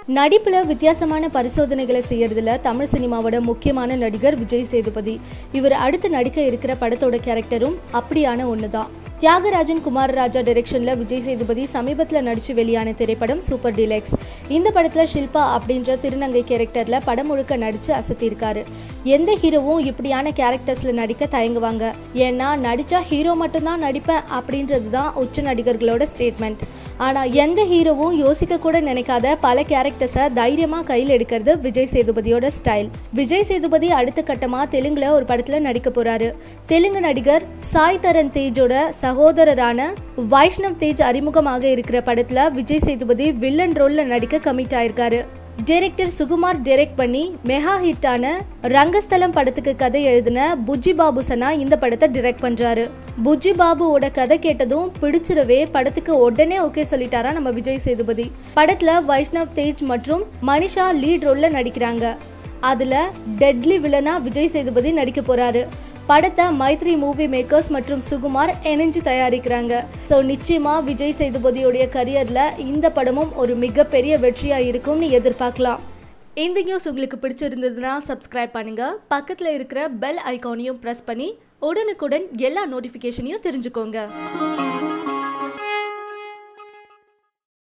நடிப்புல வித்தியாசமான பரிசோதனைகளை செய்யறதுல தமிழ் சினிமாவோட முக்கியமான நடிகர் விஜய் சேதுபதி இவர் அடுத்து நடிக்க இருக்கிற படத்தோட கேரக்டரும் அப்படியான ஒண்ணுதான் தியாகராஜன் குமாரராஜா டைரக்ஷன்ல விஜய் சேதுபதி சமீபத்துல நடிச்சு வெளியான திரைப்படம் சூப்பர் டிலெக்ஸ் இந்த படத்துல ஷில்பா அப்படின்ற திருநங்கை கேரக்டர்ல படம் முழுக்க நடிச்சு அசத்தியிருக்காரு எந்த ஹீரோவும் இப்படியான கேரக்டர்ஸ்ல நடிக்க தயங்குவாங்க ஏன்னா நடிச்சா ஹீரோ மட்டும்தான் நடிப்பேன் அப்படின்றது தான் உச்ச நடிகர்களோட ஸ்டேட்மெண்ட் ஆனா எந்த ஹீரோவும் யோசிக்க கூட நினைக்காத பல கேரக்டர்ஸை தைரியமா கையில் எடுக்கிறது விஜய் சேதுபதியோட ஸ்டைல் விஜய் சேதுபதி அடுத்த கட்டமா தெலுங்குல ஒரு படத்துல நடிக்க போறாரு தெலுங்கு நடிகர் சாய் தரன் தேஜோட சகோதரரான வைஷ்ணவ் தேஜ் அறிமுகமாக இருக்கிற படத்துல விஜய் சேதுபதி வில்லன் ரோல்ல நடிக்க கமிட் ஆயிருக்காரு டைரக்டர் சுகுமார் டைரக்ட் பண்ணி மெகா ஹிட்டான ரங்கஸ்தலம் படத்துக்கு கதை எழுதின புஜ்ஜி பாபு சனா இந்த படத்தை டைரக்ட் பண்றாரு புஜ்ஜி பாபுவோட கதை கேட்டதும் பிடிச்சிடவே படத்துக்கு உடனே ஓகே சொல்லிட்டாரா நம்ம விஜய் சேதுபதி படத்துல வைஷ்ணவ் தேஜ் மற்றும் மனிஷா லீட் ரோல்ல நடிக்கிறாங்க அதுல டெட்லி வில்லனா விஜய் சேதுபதி நடிக்க போறாரு படத்தை மைத்ரி மூவி மேக்கர்ஸ் மற்றும் சுகுமார் இணைஞ்சு தயாரிக்கிறாங்க ஸோ நிச்சயமா விஜய் சேதுபதியோடைய கரியர்ல இந்த படமும் ஒரு மிகப்பெரிய வெற்றியா இருக்கும்னு எதிர்பார்க்கலாம் இந்த நியூஸ் உங்களுக்கு பிடிச்சிருந்ததுன்னா சப்ஸ்கிரைப் பண்ணுங்க பக்கத்துல இருக்கிற பெல் ஐகானையும் ப்ரெஸ் பண்ணி உடனுக்குடன் எல்லா நோட்டிஃபிகேஷனையும் தெரிஞ்சுக்கோங்க